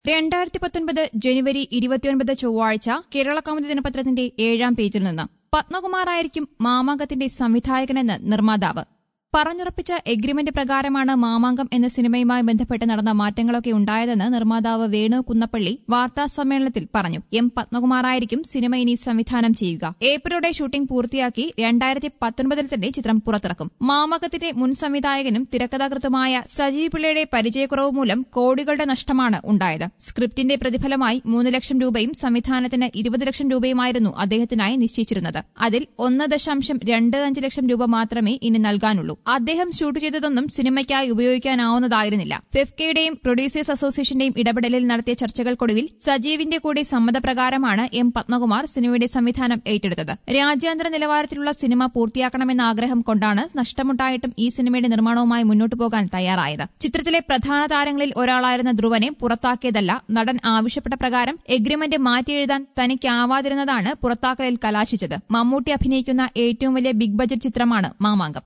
രണ്ടായിരത്തി പത്തൊൻപത് ജനുവരി ഇരുപത്തിയൊൻപത് ചൊവ്വാഴ്ച കേരള കൗമുദി ദിനപത്രത്തിന്റെ ഏഴാം പേജിൽ നിന്ന് പത്മകുമാറായിരിക്കും മാമാങ്കത്തിന്റെ സംവിധായകനെന്ന് നിർമ്മാതാവ് പറഞ്ഞുറപ്പിച്ച എഗ്രിമെന്റ് പ്രകാരമാണ് മാമാങ്കം എന്ന സിനിമയുമായി ബന്ധപ്പെട്ട് നടന്ന മാറ്റങ്ങളൊക്കെ ഉണ്ടായതെന്ന് നിർമ്മാതാവ് വേണു കുന്നപ്പള്ളി വാർത്താ സമ്മേളനത്തിൽ പറഞ്ഞു എം പത്മകുമാറായിരിക്കും സിനിമ ഇനി സംവിധാനം ചെയ്യുക ഏപ്രിലോടെ ഷൂട്ടിംഗ് പൂർത്തിയാക്കി രണ്ടായിരത്തി പത്തൊൻപതിൽ തന്നെ ചിത്രം പുറത്തിറക്കും മാമാങ്കത്തിന്റെ മുൻ സംവിധായകനും തിരക്കഥാകൃത്തുമായ സജീവ് പിള്ളയുടെ പരിചയക്കുറവ് മൂലം കോടികളുടെ നഷ്ടമാണ് ഉണ്ടായത് സ്ക്രിപ്റ്റിന്റെ പ്രതിഫലമായി മൂന്ന് ലക്ഷം രൂപയും സംവിധാനത്തിന് ഇരുപത് ലക്ഷം രൂപയുമായിരുന്നു അദ്ദേഹത്തിനായി നിശ്ചയിച്ചിരുന്നത് അതിൽ ഒന്ന് ദശാംശം രണ്ട് അഞ്ച് ലക്ഷം രൂപ മാത്രമേ ഇനി നൽകാനുള്ളൂ അദ്ദേഹം ഷൂട്ട് ചെയ്തതൊന്നും സിനിമയ്ക്കായി ഉപയോഗിക്കാനാവുന്നതായിരുന്നില്ല ഫിഫ്കയുടെയും പ്രൊഡ്യൂസേഴ്സ് അസോസിയേഷന്റെയും ഇടപെടലിൽ നടത്തിയ ചർച്ചകൾക്കൊടുവിൽ സജീവിന്റെ കൂടി സമ്മതപ്രകാരമാണ് എം പത്മകുമാർ സിനിമയുടെ സംവിധാനം ഏറ്റെടുത്തത് രാജ്യാന്തര നിലവാരത്തിലുള്ള സിനിമ പൂർത്തിയാക്കണമെന്ന ആഗ്രഹം കൊണ്ടാണ് നഷ്ടമുണ്ടായിട്ടും ഈ സിനിമയുടെ നിർമ്മാണവുമായി മുന്നോട്ടു പോകാൻ തയ്യാറായത് ചിത്രത്തിലെ പ്രധാന താരങ്ങളിൽ ഒരാളായിരുന്ന ധ്രുവനെ പുറത്താക്കിയതല്ല നടൻ ആവശ്യപ്പെട്ട പ്രകാരം എഗ്രിമെന്റ് മാറ്റിയെഴുതാൻ തനിക്കാവാതിരുന്നതാണ് പുറത്താക്കലിൽ കലാശിച്ചത് മമ്മൂട്ടി അഭിനയിക്കുന്ന ഏറ്റവും വലിയ ബിഗ് ബജറ്റ് ചിത്രമാണ് മാമാങ്കം